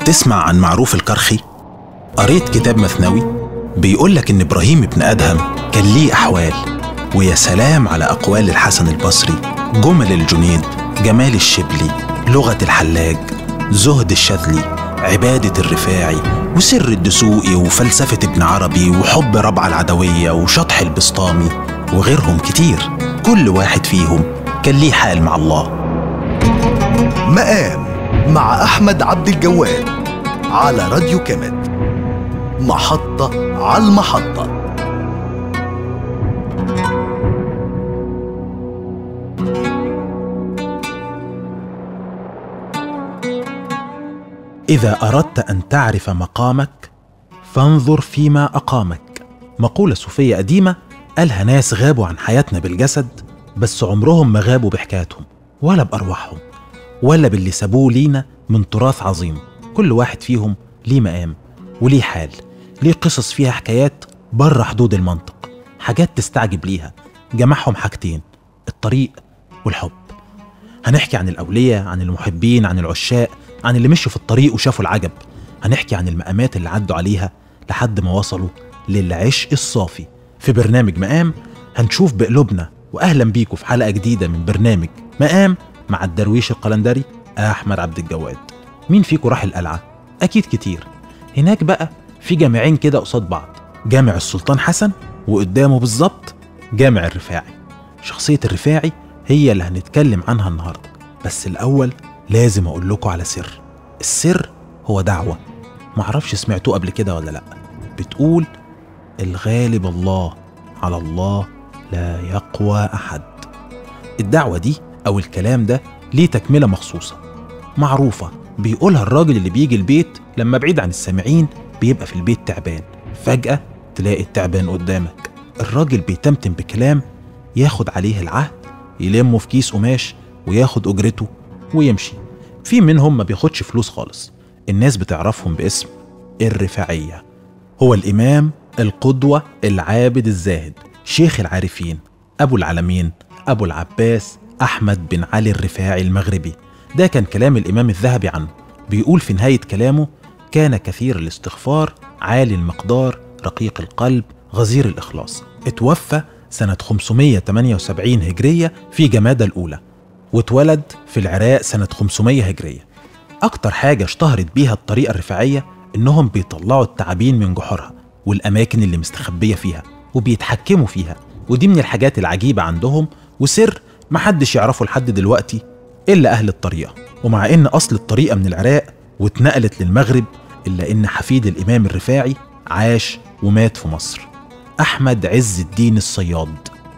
تسمع عن معروف الكرخي؟ قريت كتاب مثنوي بيقولك إن إبراهيم ابن أدهم كان ليه أحوال ويا سلام على أقوال الحسن البصري جمل الجنيد جمال الشبلي لغة الحلاج زهد الشاذلي عبادة الرفاعي وسر الدسوقي وفلسفة ابن عربي وحب ربع العدوية وشطح البسطامي وغيرهم كتير كل واحد فيهم كان ليه حال مع الله مقام مع أحمد عبد الجواد على راديو كامل محطة على المحطة إذا أردت أن تعرف مقامك فانظر فيما أقامك مقولة صوفية قديمة قالها ناس غابوا عن حياتنا بالجسد بس عمرهم ما غابوا بحكاياتهم ولا بأرواحهم ولا باللي سابوه لينا من تراث عظيم كل واحد فيهم ليه مقام وليه حال ليه قصص فيها حكايات بره حدود المنطق حاجات تستعجب ليها جمعهم حاجتين الطريق والحب هنحكي عن الأولياء عن المحبين عن العشاق عن اللي مشوا في الطريق وشافوا العجب هنحكي عن المقامات اللي عدوا عليها لحد ما وصلوا للعشق الصافي في برنامج مقام هنشوف بقلوبنا واهلا بيكم في حلقه جديده من برنامج مقام مع الدرويش القلندري احمد عبد الجواد مين فيكم راح القلعه اكيد كتير هناك بقى في جامعين كده قصاد بعض جامع السلطان حسن وقدامه بالظبط جامع الرفاعي شخصيه الرفاعي هي اللي هنتكلم عنها النهارده بس الاول لازم اقول لكم على سر السر هو دعوه معرفش سمعتوه قبل كده ولا لا بتقول الغالب الله على الله لا يقوى احد الدعوه دي او الكلام ده ليه تكمله مخصوصه معروفه بيقولها الراجل اللي بيجي البيت لما بعيد عن السامعين بيبقى في البيت تعبان فجاه تلاقي التعبان قدامك الراجل بيتمتم بكلام ياخد عليه العهد يلمه في كيس قماش وياخد اجرته ويمشي في منهم ما بياخدش فلوس خالص الناس بتعرفهم باسم الرفاعيه هو الامام القدوه العابد الزاهد شيخ العارفين ابو العالمين ابو العباس احمد بن علي الرفاعي المغربي ده كان كلام الامام الذهبي عنه بيقول في نهايه كلامه كان كثير الاستغفار عالي المقدار رقيق القلب غزير الاخلاص اتوفى سنه 578 هجريه في جمادى الاولى واتولد في العراق سنة 500 هجرية أكتر حاجة اشتهرت بيها الطريقة الرفاعية إنهم بيطلعوا التعابين من جحورها والأماكن اللي مستخبية فيها وبيتحكموا فيها ودي من الحاجات العجيبة عندهم وسر محدش يعرفه لحد دلوقتي إلا أهل الطريقة ومع إن أصل الطريقة من العراق واتنقلت للمغرب إلا إن حفيد الإمام الرفاعي عاش ومات في مصر أحمد عز الدين الصياد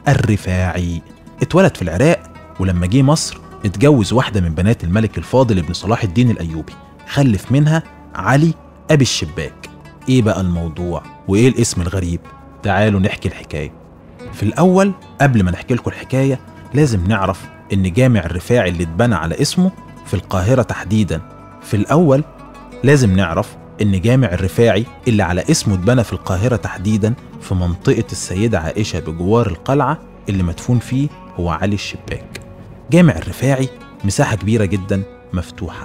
الرفاعي اتولد في العراق ولما جه مصر اتجوز واحدة من بنات الملك الفاضل ابن صلاح الدين الأيوبي خلف منها علي أبي الشباك إيه بقى الموضوع وإيه الاسم الغريب تعالوا نحكي الحكاية في الأول قبل ما نحكي لكم الحكاية لازم نعرف إن جامع الرفاعي اللي اتبنى على اسمه في القاهرة تحديدا في الأول لازم نعرف إن جامع الرفاعي اللي على اسمه اتبنى في القاهرة تحديدا في منطقة السيدة عائشة بجوار القلعة اللي مدفون فيه هو علي الشباك جامع الرفاعي مساحة كبيرة جدا مفتوحة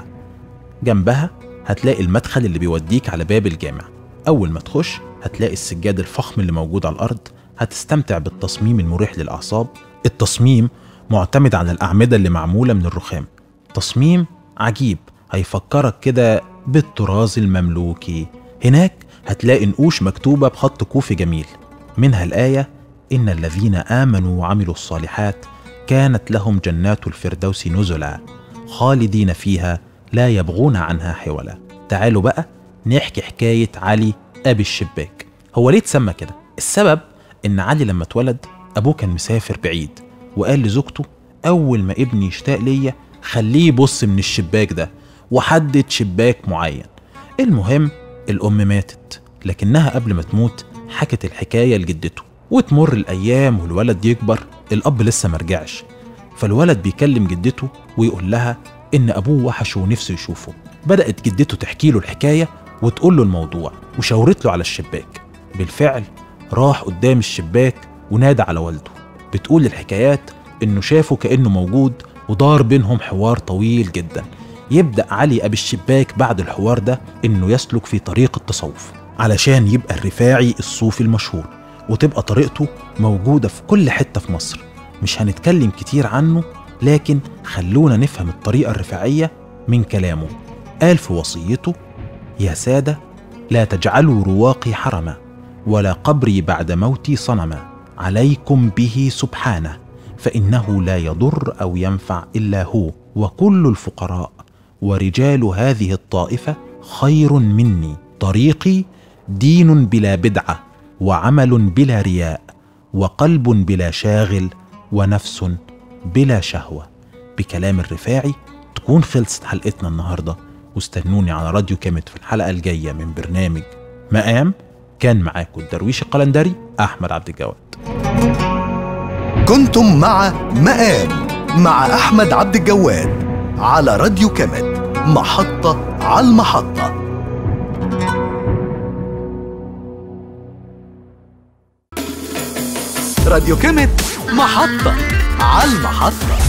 جنبها هتلاقي المدخل اللي بيوديك على باب الجامع أول ما تخش هتلاقي السجاد الفخم اللي موجود على الأرض هتستمتع بالتصميم المريح للأعصاب التصميم معتمد على الأعمدة اللي معمولة من الرخام تصميم عجيب هيفكرك كده بالطراز المملوكي هناك هتلاقي نقوش مكتوبة بخط كوفي جميل منها الآية إن الذين آمنوا وعملوا الصالحات كانت لهم جنات الفردوس نزلا خالدين فيها لا يبغون عنها حولا تعالوا بقى نحكي حكاية علي أبي الشباك هو ليه اتسمى كده؟ السبب إن علي لما اتولد أبوه كان مسافر بعيد وقال لزوجته أول ما ابني يشتاق ليا خليه يبص من الشباك ده وحدد شباك معين المهم الأم ماتت لكنها قبل ما تموت حكت الحكاية لجدته وتمر الأيام والولد يكبر الأب لسه مرجعش فالولد بيكلم جدته ويقول لها إن أبوه وحشه ونفسه يشوفه بدأت جدته تحكي له الحكاية وتقول له الموضوع وشاورت له على الشباك بالفعل راح قدام الشباك ونادى على والده بتقول الحكايات إنه شافه كأنه موجود ودار بينهم حوار طويل جدا يبدأ علي أبي الشباك بعد الحوار ده إنه يسلك في طريق التصوف علشان يبقى الرفاعي الصوفي المشهور وتبقى طريقته موجودة في كل حتة في مصر مش هنتكلم كتير عنه لكن خلونا نفهم الطريقة الرفاعية من كلامه قال في وصيته يا سادة لا تجعلوا رواقي حرما ولا قبري بعد موتي صنما عليكم به سبحانه فإنه لا يضر أو ينفع إلا هو وكل الفقراء ورجال هذه الطائفة خير مني طريقي دين بلا بدعة وعمل بلا رياء وقلب بلا شاغل ونفس بلا شهوة بكلام الرفاعي تكون خلصت حلقتنا النهاردة واستنوني على راديو كامت في الحلقة الجاية من برنامج مقام كان معاكم الدرويش القلندري أحمد عبد الجواد كنتم مع مقام مع أحمد عبد الجواد على راديو كامت محطة على المحطة راديو كامت محطة على المحطة